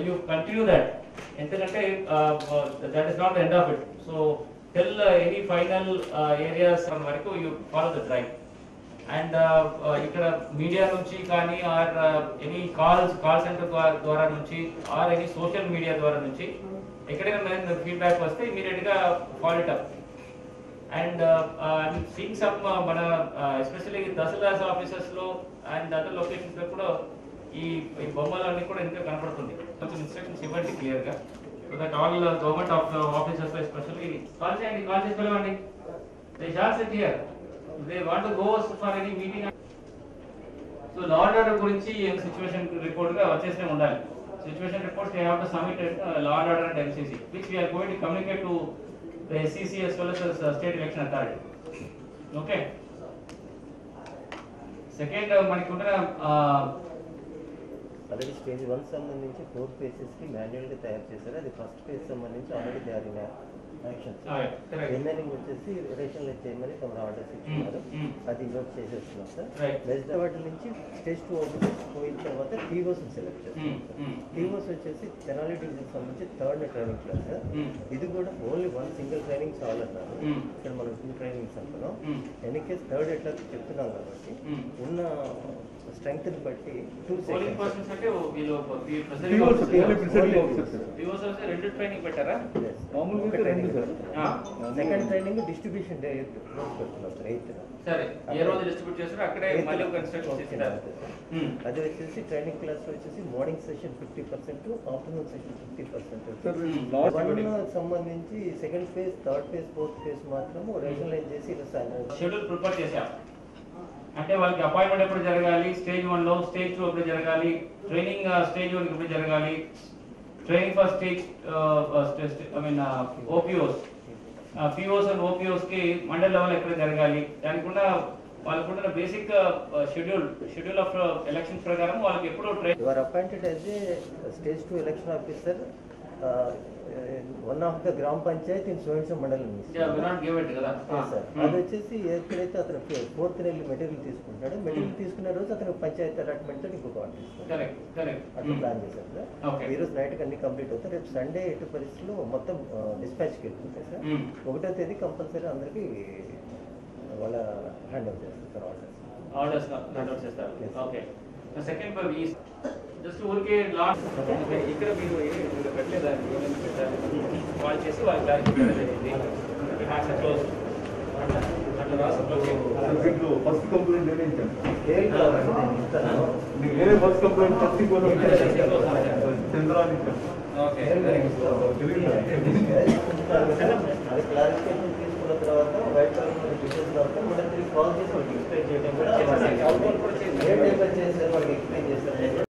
You continue that ఎందుకంటే that is not end of it so tell any final areas వరకు you follow the drive and ఇక్కడ media నుంచి కానీ or any calls call centre ద్వారా నుంచి or any social media ద్వారా నుంచి ఎక్కడైనా ఫీడ్బ్యాక్ వస్తే ఇమీడియట్ గా follow it up and seeing some మన ఎస్పెషల్లీ తహసీల్దార్స్ ఆఫీసెస్ లో అండ్ అదర్ లొకేషన్స్ లో కూడా ఈ ఈ బొమ్మలన్నీ కూడా ఇంకా కనపడుతుంది కొంచెం ఇన్స్ట్రక్షన్స్ ఇవ్వండి క్లియర్ గా so that all government of officers లో ఎస్పెషల్లీ కాల్ చేయండి కాల్ చేసి పిలవండి they shall sit here they want go for any meeting so law and order గురించి సిచ్యువేషన్ రిపోర్ట్ గా వచ్చేసే ఉండాలి situation reports they have to submit law and order and MCC which we are going to communicate to the SCC as well as the state election authority okay second మనకి ఉన్న already stage one సంబంధించి four phases కి manual గా తయారు చేశారు అది first phase సంబంధించి already తయారు యాక్షన్ correct. రిమైనింగ్ వచ్చేసి రేషన్ చేయమని తమ ఆర్డర్స్ ఇచ్చినారు mm. అది ఇన్వోట్ చేసేస్తున్నాం సార్ Right. నెక్స్ట్ వాటి నుంచి స్టేజ్ టూ ఆఫీసర్స్ పోయిన తర్వాత టీఓస్ సెలెక్ట్ చేస్తాం Mm, mm. టీఓస్ వచ్చేసి తెనాలి డివిజన్ సంబంధించి third training class sir Mm. ఇది కూడా ఓన్లీ వన్ సింగిల్ ట్రైనింగ్ చాలు అన్నారు Mm. ఇక్కడ మనం టూ ట్రైనింగ్స్ అనుకున్నాం Mm. ఎన్ని కేసు థర్డ్ ఎట్లా చెప్తున్నాం కాబట్టి Mm. ఉన్న స్ట్రెంగ్త్ బట్టి టూ పోలింగ్ పర్సన్స్ అంటే వీళ్ళు POs, only presiding officers. POs రెండు ట్రైనింగ్ పెట్టారా మామూలుగా అయితే రెండు సార్ ఆ, సెకండ్ ట్రైనింగ్ డిస్ట్రిబ్యూషన్ డే పెడుతున్నాం సార్ ఎయిత్ సరే ఏ రోజు డిస్ట్రిబ్యూట్ చేస్తారో అక్కడే మళ్ళీ ఒక ఇన్స్ట్రక్షన్స్ ఇస్తారు ఉమ్. అది వచ్చేసి ట్రైనింగ్ క్లాస్ వచ్చేసి morning session fifty percent afternoon session fifty percent sir Hmm. Last one సంబంధించి second phase third phase fourth phase మాత్రం రేషనలైజ్ చేసి ఇలా సాయం- షెడ్యూల్ ప్రిపేర్ చేశాం అంటే వాళ్ళకి అపాయింట్మెంట్ ఎప్పుడు జరగాలి స్టేజ్ వన్ లో స్టేజ్ టూ ఎప్పుడు జరగాలి ట్రైనింగ్ స్టేజ్ వన్ ఎప్పుడు జరగాలి training for stage I mean OPOs POs and OPOs కి మండల్ లెవెల్ ఎక్కడ జరగాలి దానికి ఉన్న వాళ్ళకున్న basic schedule schedule of election ప్రకారం వాళ్ళకి ఎప్పుడు train You are appointed as a stage two election officer, uh, one of the gram panchayat in Soyansa Mandalam. వినాట్ గివ్ ఇట్ కదా Yes, sir. అది వచ్చేసి ఎక్కడైతే అతను ఫోర్త్ నెల మెటీరియల్ తీసుకుంటాడో మెటీరియల్ తీసుకున్న రోజు అతను పంచాయతీ అలాట్మెంట్ తో ఇంకొక ఆర్డర్ ఇస్తాడు కరెక్ట్ కరెక్ట్ అట్లా ప్లాన్ చేశారు సార్ Okay. ఈ రోజు నైట్ అన్ని కంప్లీట్ అవుతాయి రేపు సండే ఎటు పరిస్థితుల్లో మొత్తం డిస్పాచ్కి వెళ్తుంటాయి సార్ Mm. ఒకటో తేదీ కంపల్సరీ అందరికి వాళ్ళ హ్యాండ్ ఓవర్ చేస్తారు సార్ ఆర్డర్స్ ఆర్డర్స్ నోట్ చేస్తారు Yes. ఓకే సెకండ్ బై ఈ జస్ట్ ఊరికే లాస్ట్ ఇక్కడ మీరు ఇక్కడ పెట్టలేదా ఏమైనా పెట్టారు కాల్ చేసి వాళ్ళు క్లారిఫై జరిగింది హ్యాస్ క్లోజ్ అట్లా రాసి క్లోజ్ దీంట్లో ఫస్ట్ కంప్లైంట్ నేనే ఇచ్చాను ఏం కావాలండి నేను ఇస్తాను నీకు నేనే ఫస్ట్ కంప్లైంట్ ఫస్ట్ కోసం చంద్రాన్ని ఇచ్చాను ఓకే తెలియదు అది క్లారిఫికేషన్ తీసుకున్న తర్వాత వైట్ కలర్ డీటెయిల్స్ తర్వాత మళ్ళీ తిరిగి కాల్ చేసి వాళ్ళకి ఎక్స్ప్లెయిన్ చేయడం కూడా